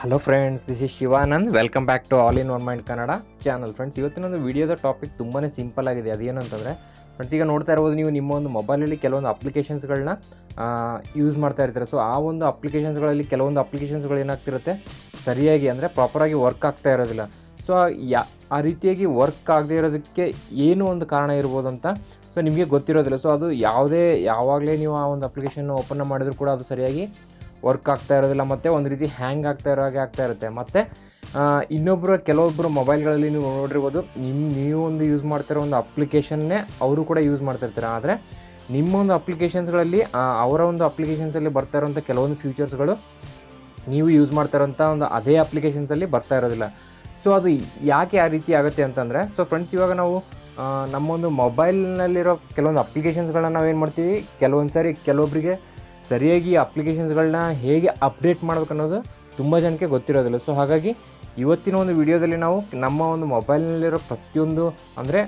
hello friends this is Shivanand welcome back to all in one mind Kannada channel friends ಇವತ್ತಿನ ಒಂದು ವಿಡಿಯೋದ topic ತುಂಬಾ simple ಆಗಿದೆ ಅದೇನು ಅಂತಂದರೆ ಫ್ರೆಂಡ್ಸ್ ಈಗ ನೋಡ್ತಾ ಇರ್ಬೋದು ನೀವು ನಿಮ್ಮ ಒಂದು ಮೊಬೈಲಲ್ಲಿ ಕೆಲವೊಂದು ಅಪ್ಲಿಕೇಶನ್ಸ್ಗಳನ್ನ ಯೂಸ್ ಮಾಡ್ತಾ ಇರ್ತಾರೆ ಸೊ ಆ ಒಂದು ಅಪ್ಲಿಕೇಶನ್ಸ್ಗಳಲ್ಲಿ ಕೆಲವೊಂದು ಅಪ್ಲಿಕೇಶನ್ಸ್ಗಳು ಏನಾಗ್ತಿರುತ್ತೆ ಸರಿಯಾಗಿ ಅಂದರೆ ಪ್ರಾಪರಾಗಿ ವರ್ಕ್ ಆಗ್ತಾ ಇರೋದಿಲ್ಲ ಸೊ ಯಾ ಆ ರೀತಿಯಾಗಿ ವರ್ಕ್ ಆಗದೆ ಇರೋದಕ್ಕೆ ಏನು ಒಂದು ಕಾರಣ ಇರ್ಬೋದು ಅಂತ ಸೊ ನಿಮಗೆ ಗೊತ್ತಿರೋದಿಲ್ಲ ಸೊ ಅದು ಯಾವುದೇ ಯಾವಾಗಲೇ ನೀವು ಆ ಒಂದು ಅಪ್ಲಿಕೇಶನ್ ಓಪನ್ ಮಾಡಿದ್ರು ಕೂಡ ಅದು ಸರಿಯಾಗಿ ವರ್ಕ್ ಆಗ್ತಾ ಇರೋದಿಲ್ಲ ಮತ್ತು ಒಂದು ರೀತಿ ಹ್ಯಾಂಗ್ ಆಗ್ತಾ ಇರೋ ಹಾಗೆ ಆಗ್ತಾ ಇರುತ್ತೆ ಮತ್ತು ಇನ್ನೊಬ್ಬರು ಕೆಲವೊಬ್ಬರು ಮೊಬೈಲ್ಗಳಲ್ಲಿ ನೀವು ನೋಡಿರ್ಬೋದು ನಿಮ್ಮ ನೀವು ಒಂದು ಯೂಸ್ ಮಾಡ್ತಿರೋ ಒಂದು ಅಪ್ಲಿಕೇಶನ್ನೇ ಅವರು ಕೂಡ ಯೂಸ್ ಮಾಡ್ತಿರ್ತಾರೆ ಆದರೆ ನಿಮ್ಮ ಒಂದು ಅಪ್ಲಿಕೇಶನ್ಸ್ಗಳಲ್ಲಿ ಅವರ ಒಂದು ಅಪ್ಲಿಕೇಶನ್ಸಲ್ಲಿ ಬರ್ತಾ ಇರೋಂಥ ಕೆಲವೊಂದು ಫೀಚರ್ಸ್ಗಳು ನೀವು ಯೂಸ್ ಮಾಡ್ತಾ ಇರೋಂಥ ಒಂದು ಅದೇ ಅಪ್ಲಿಕೇಶನ್ಸಲ್ಲಿ ಬರ್ತಾ ಇರೋದಿಲ್ಲ ಸೊ ಅದು ಯಾಕೆ ಆ ರೀತಿ ಆಗುತ್ತೆ ಅಂತಂದರೆ ಸೊ ಫ್ರೆಂಡ್ಸ್ ಇವಾಗ ನಾವು ಆ, ನಮ್ಮೊಂದು ಮೊಬೈಲ್ನಲ್ಲಿರೋ ಕೆಲವೊಂದು ಅಪ್ಲಿಕೇಶನ್ಸ್ಗಳನ್ನ ನಾವೇನು ಮಾಡ್ತೀವಿ ಕೆಲವೊಂದು ಸಾರಿ ಕೆಲವೊಬ್ಬರಿಗೆ ಸರಿಯಾಗಿ ಅಪ್ಲಿಕೇಶನ್ಸ್ಗಳನ್ನ ಹೇಗೆ ಅಪ್ಡೇಟ್ ಮಾಡ್ಬೇಕು ಅನ್ನೋದು ತುಂಬ ಜನಕ್ಕೆ ಗೊತ್ತಿರೋದಿಲ್ಲ ಸೊ ಹಾಗಾಗಿ ಇವತ್ತಿನ ಒಂದು ವಿಡಿಯೋದಲ್ಲಿ ನಾವು ನಮ್ಮ ಒಂದು ಮೊಬೈಲ್ನಲ್ಲಿರೋ ಪ್ರತಿಯೊಂದು ಅಂದರೆ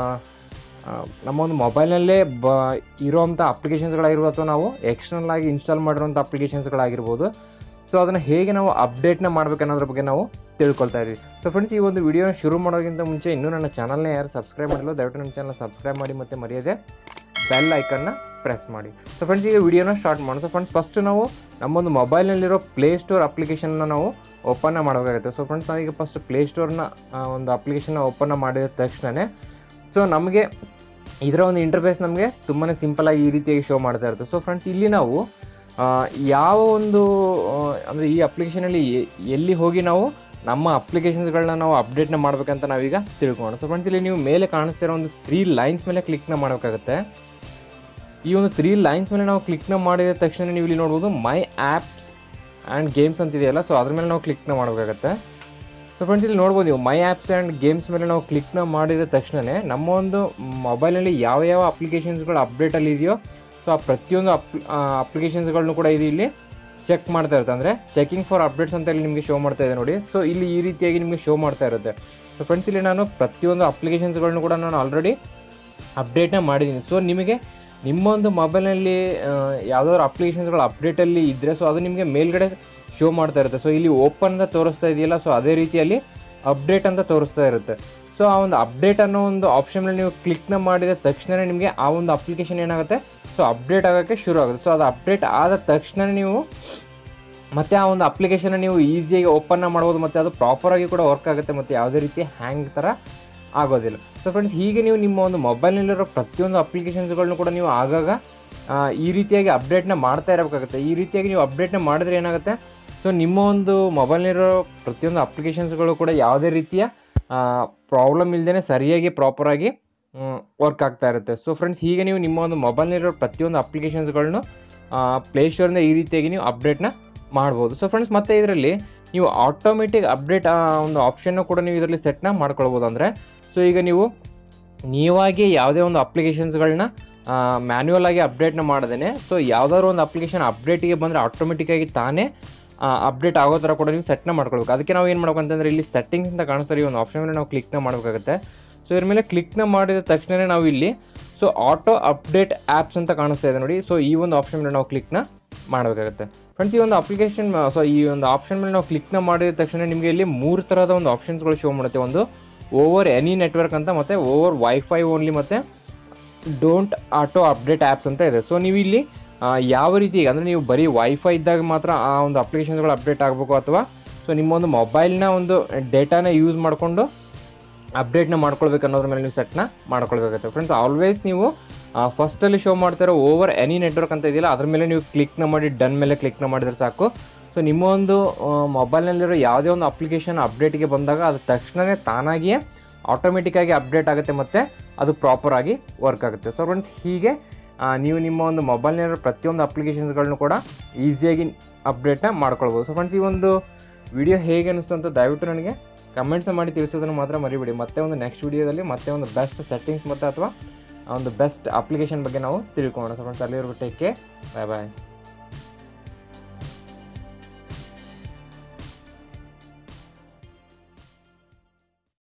ನಮ್ಮ ಒಂದು ಮೊಬೈಲ್ನಲ್ಲೇ ಬ ಇರೋವಂಥ ಅಪ್ಲಿಕೇಶನ್ಸ್ಗಳಾಗಿರ್ಬೋದು ಅಥವಾ ನಾವು ಎಕ್ಸ್ಟರ್ನಲ್ ಆಗಿ ಇನ್ಸ್ಟಾಲ್ ಮಾಡಿರೋಂಥ ಅಪ್ಲಿಕೇಶನ್ಸ್ಗಳಾಗಿರ್ಬೋದು ಸೊ ಅದನ್ನು ಹೇಗೆ ನಾವು ಅಪ್ಡೇಟ್ನ ಮಾಡ್ಬೇಕು ಅನ್ನೋದ್ರ ಬಗ್ಗೆ ನಾವು ತಿಳ್ಕೊಳ್ತಾ ಇದ್ದೀವಿ ಸೊ ಫ್ರೆಂಡ್ಸ್ ಈ ಒಂದು ವಿಡಿಯೋನ ಶುರು ಮಾಡೋಕ್ಕಿಂತ ಮುಂಚೆ ಇನ್ನೂ ನನ್ನ ಚಾನಲ್ನ ಯಾರು ಸಬ್ಸ್ಕ್ರೈಬ್ ಮಾಡಿಲ್ಲ ದಯವಿಟ್ಟು ನನ್ನ ಚಾನಲ್ ಸಬ್ಸ್ಕ್ರೈಬ್ ಮಾಡಿ ಮತ್ತು ಮರೆಯದೆ ಬೆಲ್ ಐಕನ್ನ ಪ್ರೆಸ್ ಮಾಡಿ ಸೊ ಫ್ರೆಂಡ್ಸ್ ಈಗ ವಿಡಿಯೋನ ಸ್ಟಾರ್ಟ್ ಮಾಡೋಣ ಸೊ ಫ್ರೆಂಡ್ಸ್ ಫಸ್ಟ್ ನಾವು ನಮ್ಮೊಂದು ಮೊಬೈಲ್ನಲ್ಲಿರೋ ಪ್ಲೇ ಸ್ಟೋರ್ ಅಪ್ಲಿಕೇಶನ್ನ ನಾವು ಓಪನ್ನ ಮಾಡಬೇಕಾಗುತ್ತೆ ಸೊ ಫ್ರೆಂಡ್ಸ್ ನಾವೀಗ ಫಸ್ಟ್ ಪ್ಲೇ ಸ್ಟೋರ್ನ ಒಂದು ಅಪ್ಲಿಕೇಶನ್ನ ಓಪನ್ನ ಮಾಡಿದ ತಕ್ಷಣವೇ ಸೊ ನಮಗೆ ಇದರ ಒಂದು ಇಂಟರ್ಫೇಸ್ ನಮಗೆ ತುಂಬಾ ಸಿಂಪಲಾಗಿ ಈ ರೀತಿಯಾಗಿ ಶೋ ಮಾಡ್ತಾ ಇರುತ್ತೆ ಸೊ ಫ್ರೆಂಡ್ಸ್ ಇಲ್ಲಿ ನಾವು ಆ, ಯಾವ ಒಂದು ಅಂದರೆ ಈ ಅಪ್ಲಿಕೇಶನಲ್ಲಿ ಎಲ್ಲಿ ಹೋಗಿ ನಾವು ನಮ್ಮ ಅಪ್ಲಿಕೇಶನ್ಸ್ಗಳನ್ನ ನಾವು ಅಪ್ಡೇಟ್ನ ಮಾಡ್ಬೇಕಂತ ನಾವೀಗ ತಿಳ್ಕೊಳ್ಳೋಣ ಸೊ ಫ್ರೆಂಡ್ಸ್ ಇಲ್ಲಿ ನೀವು ಮೇಲೆ ಕಾಣಿಸ್ತಿರೋ ಒಂದು ತ್ರೀ ಲೈನ್ಸ್ ಮೇಲೆ ಕ್ಲಿಕ್ನ ಮಾಡಬೇಕಾಗುತ್ತೆ ಈ ಒಂದು ತ್ರೀ ಲೈನ್ಸ್ ಮೇಲೆ ನಾವು ಕ್ಲಿಕ್ನ ಮಾಡಿದ ತಕ್ಷಣ ನೀವು ಇಲ್ಲಿ ನೋಡ್ಬೋದು ಮೈ ಆ್ಯಪ್ಸ್ ಆ್ಯಂಡ್ ಗೇಮ್ಸ್ ಅಂತ ಇದೆಯಲ್ಲ ಸೊ ಅದ್ರ ಮೇಲೆ ನಾವು ಕ್ಲಿಕ್ನ ಮಾಡಬೇಕಾಗತ್ತೆ ಸೊ ಫ್ರೆಂಡ್ಸ್ ಇಲ್ಲಿ ನೋಡ್ಬೋದು ನೀವು ಮೈ ಆ್ಯಪ್ಸ್ ಆ್ಯಂಡ್ ಗೇಮ್ಸ್ ಮೇಲೆ ನಾವು ಕ್ಲಿಕ್ನ ಮಾಡಿದ ತಕ್ಷಣವೇ ನಮ್ಮ ಒಂದು ಮೊಬೈಲಲ್ಲಿ ಯಾವ ಯಾವ ಅಪ್ಲಿಕೇಶನ್ಸ್ಗಳು ಅಪ್ಡೇಟಲ್ಲಿ ಇದೆಯೋ ಸೊ ಆ ಪ್ರತಿಯೊಂದು ಅಪ್ ಅಪ್ಲಿಕೇಶನ್ಸ್ಗಳನ್ನು ಕೂಡ ಇದು ಇಲ್ಲಿ ಚೆಕ್ ಮಾಡ್ತಾ ಇರುತ್ತೆ ಅಂದರೆ ಚೆಕಿಂಗ್ ಫಾರ್ ಅಪ್ಡೇಟ್ಸ್ ಅಂತ ಇಲ್ಲಿ ನಿಮಗೆ ಶೋ ಮಾಡ್ತಾ ಇದೆ ನೋಡಿ ಸೊ ಇಲ್ಲಿ ಈ ರೀತಿಯಾಗಿ ನಿಮಗೆ ಶೋ ಮಾಡ್ತಾ ಇರುತ್ತೆ ಸೊ ಫ್ರೆಂಡ್ಸ್ ಇಲ್ಲಿ ನಾನು ಪ್ರತಿಯೊಂದು ಅಪ್ಲಿಕೇಶನ್ಸ್ಗಳನ್ನು ಕೂಡ ನಾನು ಆಲ್ರೆಡಿ ಅಪ್ಡೇಟ್ನ ಮಾಡಿದ್ದೀನಿ ಸೊ ನಿಮಗೆ ನಿಮ್ಮ ಒಂದು ಮೊಬೈಲ್ನಲ್ಲಿ ಯಾವುದಾದ್ರು ಅಪ್ಲಿಕೇಶನ್ಸ್ಗಳು ಅಪ್ಡೇಟಲ್ಲಿ ಇದ್ದರೆ ಸೊ ಅದು ನಿಮಗೆ ಮೇಲ್ಗಡೆ ಶೋ ಮಾಡ್ತಾ ಇರುತ್ತೆ ಸೊ ಇಲ್ಲಿ ಓಪನ್ ಅಂತ ತೋರಿಸ್ತಾ ಇದೆಯಲ್ಲ ಸೊ ಅದೇ ರೀತಿಯಲ್ಲಿ ಅಪ್ಡೇಟ್ ಅಂತ ತೋರಿಸ್ತಾ ಇರುತ್ತೆ ಸೊ ಆ ಒಂದು ಅಪ್ಡೇಟ್ ಅನ್ನೋ ಒಂದು ಆಪ್ಷನ್ ನೀವು ಕ್ಲಿಕ್ನ ಮಾಡಿದ ತಕ್ಷಣ ನಿಮಗೆ ಆ ಒಂದು ಅಪ್ಲಿಕೇಶನ್ ಏನಾಗುತ್ತೆ ಸೊ ಅಪ್ಡೇಟ್ ಆಗೋಕ್ಕೆ ಶುರು ಆಗುತ್ತೆ ಸೊ ಅದು ಅಪ್ಡೇಟ್ ಆದ ತಕ್ಷಣ ನೀವು ಮತ್ತು ಆ ಒಂದು ಅಪ್ಲಿಕೇಶನ್ ನೀವು ಈಸಿಯಾಗಿ ಓಪನ್ನ ಮಾಡ್ಬೋದು ಮತ್ತು ಅದು ಪ್ರಾಪರಾಗಿ ಕೂಡ ವರ್ಕ್ ಆಗುತ್ತೆ ಮತ್ತು ಯಾವುದೇ ರೀತಿ ಹ್ಯಾಂಗ್ ಥರ ಆಗೋದಿಲ್ಲ ಸೊ ಫ್ರೆಂಡ್ಸ್ ಹೀಗೆ ನೀವು ನಿಮ್ಮ ಒಂದು ಮೊಬೈಲ್ನಲ್ಲಿರೋ ಪ್ರತಿಯೊಂದು ಅಪ್ಲಿಕೇಶನ್ಸ್ಗಳನ್ನು ಕೂಡ ನೀವು ಆಗಾಗ ಆ, ಈ ರೀತಿಯಾಗಿ ಅಪ್ಡೇಟ್ನ ಮಾಡ್ತಾ ಇರಬೇಕಾಗುತ್ತೆ ಈ ರೀತಿಯಾಗಿ ನೀವು ಅಪ್ಡೇಟ್ನ ಮಾಡಿದ್ರೆ ಏನಾಗುತ್ತೆ ಸೊ ನಿಮ್ಮ ಒಂದು ಮೊಬೈಲ್ನಲ್ಲಿರೋ ಪ್ರತಿಯೊಂದು ಅಪ್ಲಿಕೇಶನ್ಸ್ಗಳು ಕೂಡ ಯಾವುದೇ ರೀತಿಯ ಪ್ರಾಬ್ಲಮ್ ಇಲ್ಲದೇ ಸರಿಯಾಗಿ ಪ್ರಾಪರಾಗಿ ವರ್ಕ್ ಆಗ್ತಾ ಇರುತ್ತೆ ಸೊ ಫ್ರೆಂಡ್ಸ್ ಹೀಗೆ ನೀವು ನಿಮ್ಮ ಒಂದು ಮೊಬೈಲ್ನಲ್ಲಿರೋ ಪ್ರತಿಯೊಂದು ಅಪ್ಲಿಕೇಶನ್ಸ್ಗಳನ್ನು ಪ್ಲೇಸ್ಟೋರಿಂದ ಈ ರೀತಿಯಾಗಿ ನೀವು ಅಪ್ಡೇಟ್ನ ಮಾಡ್ಬೋದು ಸೊ ಫ್ರೆಂಡ್ಸ್ ಮತ್ತೆ ಇದರಲ್ಲಿ ನೀವು ಆಟೋಮೆಟಿಕ್ ಅಪ್ಡೇಟ್ ಒಂದು ಆಪ್ಷನ್ನು ಕೂಡ ನೀವು ಇದರಲ್ಲಿ ಸೆಟ್ನ ಮಾಡ್ಕೊಳ್ಬೋದು ಅಂದರೆ ಸೊ ಈಗ ನೀವು ನೀವಾಗಿ ಯಾವುದೇ ಒಂದು ಅಪ್ಲಿಕೇಶನ್ಸ್ಗಳನ್ನ ಮ್ಯಾನ್ಯುವಲ್ ಆಗಿ ಅಪ್ಡೇಟ್ನ ಮಾಡದೇನೆ ಸೊ ಯಾವುದಾದ್ರು ಒಂದು ಅಪ್ಲಿಕೇಶನ್ ಅಪ್ಡೇಟಿಗೆ ಬಂದರೆ ಆಟೋಮೆಟಿಕ್ಕಾಗಿ ತಾನೇ ಅಪ್ಡೇಟ್ ಆಗೋ ಥರ ಕೂಡ ನೀವು ಸೆಟ್ನ ಮಾಡ್ಕೊಳ್ಬೇಕು ಅದಕ್ಕೆ ನಾವು ಏನು ಮಾಡ್ಬೇಕು ಅಂತಂದರೆ ಇಲ್ಲಿ ಸೆಟ್ಟಿಂಗ್ಸ್ ಅಂತ ಕಾಣಿಸ್ತಾರೆ ಈ ಒಂದು ಆಪ್ಷನ್ ಮೇಲೆ ನಾವು ಕ್ಲಿಕ್ನ ಮಾಡಬೇಕಾಗುತ್ತೆ ಸೊ ಇದ್ರ ಮೇಲೆ ಕ್ಲಿಕ್ನ ಮಾಡಿದ ತಕ್ಷಣವೇ ನಾವು ಇಲ್ಲಿ ಸೊ ಆಟೋ ಅಪ್ಡೇಟ್ ಆ್ಯಪ್ಸ್ ಅಂತ ಕಾಣಿಸ್ತಾ ಇದೆ ನೋಡಿ ಸೊ ಈ ಒಂದು ಆಪ್ಷನ್ ಮೇಲೆ ನಾವು ಕ್ಲಿಕ್ನ ಮಾಡಬೇಕಾಗುತ್ತೆ ಫ್ರೆಂಡ್ಸ್ ಈ ಒಂದು ಅಪ್ಲಿಕೇಶನ್ ಸೊ ಈ ಒಂದು ಆಪ್ಷನ್ ಮೇಲೆ ನಾವು ಕ್ಲಿಕ್ನ ಮಾಡಿದ ತಕ್ಷಣ ನಿಮಗೆ ಇಲ್ಲಿ ಮೂರು ಥರದ ಒಂದು ಆಪ್ಷನ್ಸ್ಗಳು ಶೋ ಮಾಡುತ್ತೆ ಒಂದು ಓವರ್ ಎನಿ ನೆಟ್ವರ್ಕ್ ಅಂತ ಮತ್ತು ಓವರ್ ವೈಫೈ ಓನ್ಲಿ ಮತ್ತು ಡೋಂಟ್ ಆಟೋ ಅಪ್ಡೇಟ್ ಆ್ಯಪ್ಸ್ ಅಂತ ಇದೆ ಸೊ ನೀವು ಇಲ್ಲಿ ಆ, ಯಾವ ರೀತಿ ಅಂದರೆ ನೀವು ಬರೀ ವೈಫೈ ಇದ್ದಾಗ ಮಾತ್ರ ಆ ಒಂದು ಅಪ್ಲಿಕೇಶನ್ಸ್ಗಳು ಅಪ್ಡೇಟ್ ಆಗಬೇಕು ಅಥವಾ ಸೊ ನಿಮ್ಮ ಒಂದು ಮೊಬೈಲ್ನ ಒಂದು ಡೇಟಾನ ಯೂಸ್ ಮಾಡಿಕೊಂಡು ಅಪ್ಡೇಟ್ನ ಮಾಡ್ಕೊಳ್ಬೇಕು ಅನ್ನೋದ್ರ ಮೇಲೆ ನೀವು ಸೆಟ್ನ ಮಾಡ್ಕೊಳ್ಬೇಕಾಗುತ್ತೆ ಫ್ರೆಂಡ್ಸ್ ಆಲ್ವೇಸ್ ನೀವು ಫಸ್ಟಲ್ಲಿ ಶೋ ಮಾಡ್ತಿರೋ ಓವರ್ ಎನಿ ನೆಟ್ವರ್ಕ್ ಅಂತ ಇದೆಯಲ್ಲ ಅದ್ರ ಮೇಲೆ ನೀವು ಕ್ಲಿಕ್ನ ಮಾಡಿ ಡನ್ ಮೇಲೆ ಕ್ಲಿಕ್ನ ಮಾಡಿದ್ರೆ ಸಾಕು ಸೊ ನಿಮ್ಮ ಒಂದು ಮೊಬೈಲ್ನಲ್ಲಿರೋ ಯಾವುದೇ ಒಂದು ಅಪ್ಲಿಕೇಶನ್ ಅಪ್ಡೇಟ್ಗೆ ಬಂದಾಗ ಅದು ತಕ್ಷಣವೇ ತಾನಾಗಿಯೇ ಆಟೋಮೆಟಿಕ್ಕಾಗಿ ಅಪ್ಡೇಟ್ ಆಗುತ್ತೆ ಮತ್ತು ಅದು ಪ್ರಾಪರಾಗಿ ವರ್ಕ್ ಆಗುತ್ತೆ ಸೊ ಫ್ರೆಂಡ್ಸ್ ಹೀಗೆ ಆ, ನೀವು ನಿಮ್ಮ ಒಂದು ಮೊಬೈಲ್ನಲ್ಲಿರೋ ಪ್ರತಿಯೊಂದು ಅಪ್ಲಿಕೇಶನ್ಸ್ಗಳನ್ನು ಕೂಡ ಈಸಿಯಾಗಿ ಅಪ್ಡೇಟ್ನ ಮಾಡ್ಕೊಳ್ಬೋದು ಸೊ ಫ್ರೆಂಡ್ಸ್ ಈ ಒಂದು ವಿಡಿಯೋ ಹೇಗೆ ಅನಿಸ್ತು ಅಂತ ದಯವಿಟ್ಟು ನನಗೆ ಕಮೆಂಟ್ಸ್ ಮಾಡಿ ತಿಳಿಸೋದನ್ನು ಮಾತ್ರ ಮರಿಬೇಡಿ ಮತ್ತೆ ಒಂದು ನೆಕ್ಸ್ಟ್ ವಿಡಿಯೋದಲ್ಲಿ ಮತ್ತೆ ಒಂದು ಬೆಸ್ಟ್ ಸೆಟ್ಟಿಂಗ್ಸ್ ಮತ್ತು ಅಥವಾ ಒಂದು ಬೆಸ್ಟ್ ಅಪ್ಲಿಕೇಶನ್ ಬಗ್ಗೆ ನಾವು ತಿಳ್ಕೊಳ್ಳೋಣ ಸೊ ಫ್ರೆಂಡ್ಸ್ ಅಲ್ಲಿವರೆಗೂ ಟೇಕ್ ಕೇರ್ ಬಾಯ್ ಬಾಯ್